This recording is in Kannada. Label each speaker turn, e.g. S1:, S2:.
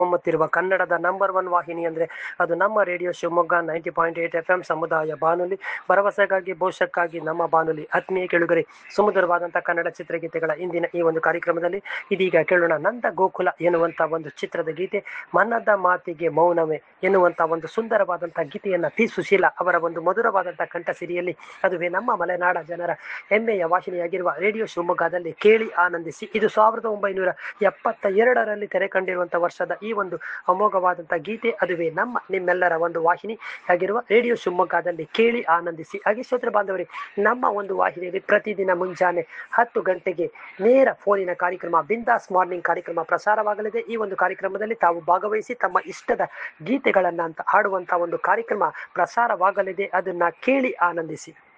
S1: ಹೊಮ್ಮುತ್ತಿರುವ ಕನ್ನಡದ ನಂಬರ್ ಒನ್ ವಾಹಿನಿ ಅಂದರೆ ಅದು ನಮ್ಮ radio Shivamogga ninety point eight F M ಸಮುದಾಯ ಬಾನುಲಿ ಭರವಸೆಗಾಗಿ ಭವಿಷ್ಯಕ್ಕಾಗಿ ನಮ್ಮ ಬಾನುಲಿ ಆತ್ಮೀಯ ಕೆಳುಗರೆ ಸುಮಧುರವಾದಂಥ ಕನ್ನಡ ಚಿತ್ರಗೀತೆಗಳ ಇಂದಿನ ಈ ಒಂದು ಕಾರ್ಯಕ್ರಮದಲ್ಲಿ ಇದೀಗ ಕೇಳೋಣ ನಂದ ಗೋಕುಲ ಎನ್ನುವಂಥ ಒಂದು ಚಿತ್ರದ ಗೀತೆ ಮನದ ಮಾತಿಗೆ ಮೌನವೇ ಎನ್ನುವಂಥ ಒಂದು ಸುಂದರವಾದಂಥ ಗೀತೆಯನ್ನು ಪಿ ಸುಶೀಲ ಅವರ ಒಂದು ಮಧುರವಾದಂಥ ಕಂಠ ಸಿರಿಯಲ್ಲಿ ಅದುವೇ ನಮ್ಮ ಮಲೆನಾಡ ಜನರ ಹೆಮ್ಮೆಯ ವಾಹಿನಿಯಾಗಿರುವ ರೇಡಿಯೋ ಶಿವಮೊಗ್ಗದಲ್ಲಿ ಕೇಳಿ ಆನಂದಿಸಿ ಇದು ಸಾವಿರದ ಒಂಬೈನೂರ ಎಪ್ಪತ್ತ ಎರಡರಲ್ಲಿ ತೆರೆ ಕಂಡಿರುವಂಥ ವರ್ಷದ ಈ ಒಂದು ಅಮೋಘವಾದಂಥ ಗೀತೆ ಅದುವೇ ನಮ್ಮ ನಿಮ್ಮೆಲ್ಲರ ಒಂದು ವಾಹಿನಿ ಆಗಿರುವ ರೇಡಿಯೋ ಶಿವಮೊಗ್ಗದಲ್ಲಿ ಕೇಳಿ ಆನಂದಿಸಿ ಹಾಗೆ ಶ್ರೋತೃ ಬಾಂಧವರೇ ನಮ್ಮ ಒಂದು ವಾಹಿನಿಯಲ್ಲಿ ಪ್ರತಿದಿನ ಮುಂಜಾನೆ ಹತ್ತು ಗಂಟೆಗೆ ನೇರ ಫೋನಿನ ಕಾರ್ಯಕ್ರಮ ಬಿಂದಾಸ್ ಮಾರ್ನಿಂಗ್ ಕಾರ್ಯಕ್ರಮ ಪ್ರಸಾರವಾಗಲಿದೆ ಈ ಒಂದು ಕಾರ್ಯಕ್ರಮದಲ್ಲಿ ತಾವು ಭಾಗವಹಿಸಿ ತಮ್ಮ ಇಷ್ಟದ ಗೀತೆಗಳನ್ನ ಅಂತ ಹಾಡುವಂತ ಒಂದು ಕಾರ್ಯಕ್ರಮ ಪ್ರಸಾರವಾಗಲಿದೆ ಅದನ್ನ ಕೇಳಿ ಆನಂದಿಸಿ